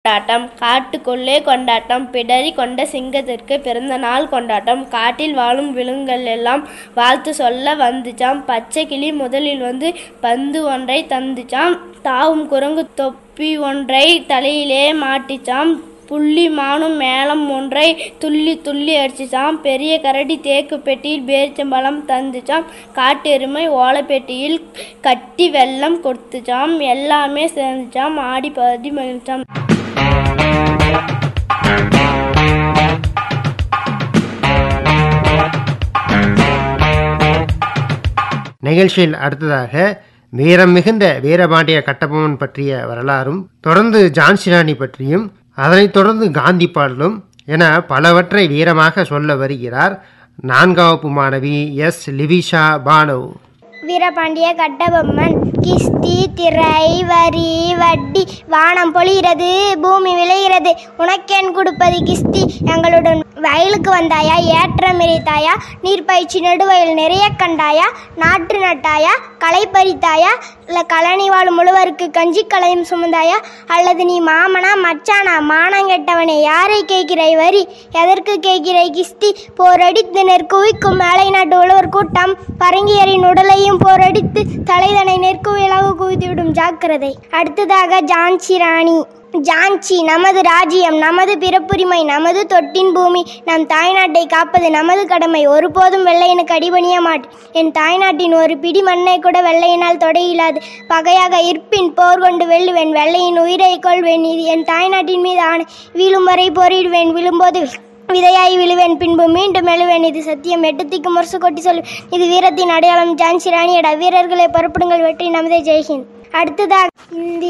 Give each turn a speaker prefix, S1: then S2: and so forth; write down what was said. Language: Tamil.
S1: கொண்டாட்டம் காட்டுக்குள்ளே கொண்டாட்டம் பிடரி கொண்ட சிங்கத்திற்கு பிறந்த நாள் கொண்டாட்டம் காட்டில் வாழும் விலங்குகள் எல்லாம் வாழ்த்து சொல்ல வந்துச்சாம் பச்சை கிளி முதலில் வந்து பந்து ஒன்றை தந்துச்சாம் தாவும் குரங்கு தொப்பி ஒன்றை தலையிலே மாட்டிச்சாம் புள்ளி மானும் மேளம் ஒன்றை துள்ளி துள்ளி அடிச்சுச்சாம் பெரிய கரடி தேக்கு பெட்டியில் பேரிச்சம்பழம் தந்துச்சாம் காட்டு எருமை ஓலைப்பெட்டியில் கட்டி வெல்லம் கொடுத்துச்சாம் எல்லாமே சேர்ந்துச்சாம் ஆடி பாடி மகிழ்ச்சாம்
S2: நிகழ்ச்சியில் அடுத்ததாக வீரம் மிகுந்த வீரபாண்டிய கட்டபொம்மன் பற்றிய வரலாறும் தொடர்ந்து ஜான்சி ராணி பற்றியும் அதனைத் தொடர்ந்து காந்தி பாடலும் என பலவற்றை வீரமாக சொல்ல வருகிறார் நான்காம் வகுப்பு மாணவி எஸ் லிவிஷா பானு
S3: வீரபாண்டிய கட்டபொம்மன் கிஸ்தி திரை வரி வட்டி வானம் பொழிகிறது பூமி விளைகிறது உனக்கேன் கொடுப்பது கிஸ்தி எங்களுடன் வயலுக்கு வந்தாயா ஏற்றம் இறைத்தாயா நீர் பயிற்சி நடுவயல் நிறைய கண்டாயா நாற்று நட்டாயா களை பறித்தாயா இல்லை கழனி வாழும் முழுவருக்கு கஞ்சி களையும் சுமந்தாயா அல்லது நீ மாமனா மச்சானா மானங்கெட்டவனே யாரை கேட்கிறாய் வரி எதற்கு கேட்கிறாய் கிஸ்தி போரடித்து நெற்குவிக்கும் மேலை நாட்டு உழவர் கூட்டம் பரங்கியரின் உடலையும் போரடித்து தலைதனை நெற்குவிலாக குவித்துவிடும் ஜாக்கிரதை அடுத்ததாக ஜான்சி ராணி ஜான்சி நமது ராஜ்யம் நமது பிறப்புரிமை நமது தொட்டின் பூமி நம் தாய்நாட்டை காப்பது நமது கடமை ஒருபோதும் வெள்ளையனுக்கு அடிபணிய மாட்டேன் என் தாய்நாட்டின் ஒரு பிடி மண்ணை கூட வெள்ளையினால் தொடையிலாது பகையாக இருப்பின் போர் கொண்டு வெல்லுவேன் வெள்ளையின் உயிரை கொள்வேன் இது என் தாய்நாட்டின் மீது ஆணை வீழும் வரை போரிடுவேன் விழும்போது விதையாய் விழுவேன் பின்பு மீண்டும் எழுவேன் இது சத்தியம் எட்டத்திக்கு முரசு கொட்டி சொல்வேன் இது வீரத்தின் அடையாளம் ஜான்சி ராணியடா வீரர்களை புறப்படுங்கள் வெற்றி நமதே ஜெய்ஹிந்த் அடுத்ததாக இந்திய